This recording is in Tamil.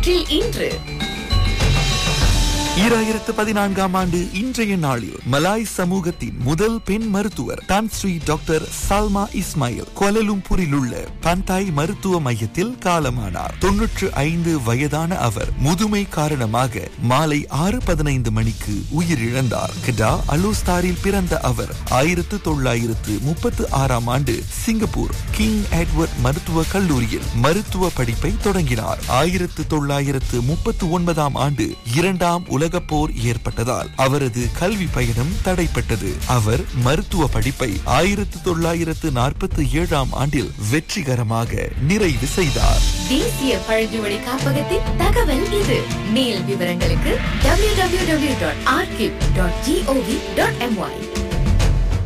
வரலாற்றில் இன்று ஈராயிரத்து பதினான்காம் ஆண்டு இன்றைய நாளில் மலாய் சமூகத்தின் முதல் பெண் மருத்துவர் தான் ஸ்ரீ டாக்டர் சல்மா இஸ்மாயில் கோலலும்பூரில் உள்ள பந்தாய் மருத்துவ மையத்தில் காலமானார் தொன்னூற்று ஐந்து வயதான அவர் முதுமை காரணமாக மாலை ஆறு பதினைந்து மணிக்கு உயிரிழந்தார் கிடா அலூஸ்தாரில் பிறந்த அவர் ஆயிரத்து தொள்ளாயிரத்து முப்பத்து ஆறாம் ஆண்டு சிங்கப்பூர் கிங் எட்வர்ட் மருத்துவ கல்லூரியில் மருத்துவ படிப்பை தொடங்கினார் ஆயிரத்து தொள்ளாயிரத்து முப்பத்து ஒன்பதாம் ஆண்டு இரண்டாம் உலகப் போர் ஏற்பட்டதால் அவரது கல்வி பயணம் தடைப்பட்டது அவர் மருத்துவ படிப்பை ஆயிரத்து தொள்ளாயிரத்து நாற்பத்தி ஏழாம் ஆண்டில் வெற்றிகரமாக நிறைவு செய்தார் தேசிய பழங்குடி காப்பகத்தின் தகவல் இது மேல் விவரங்களுக்கு www.archive.gov.my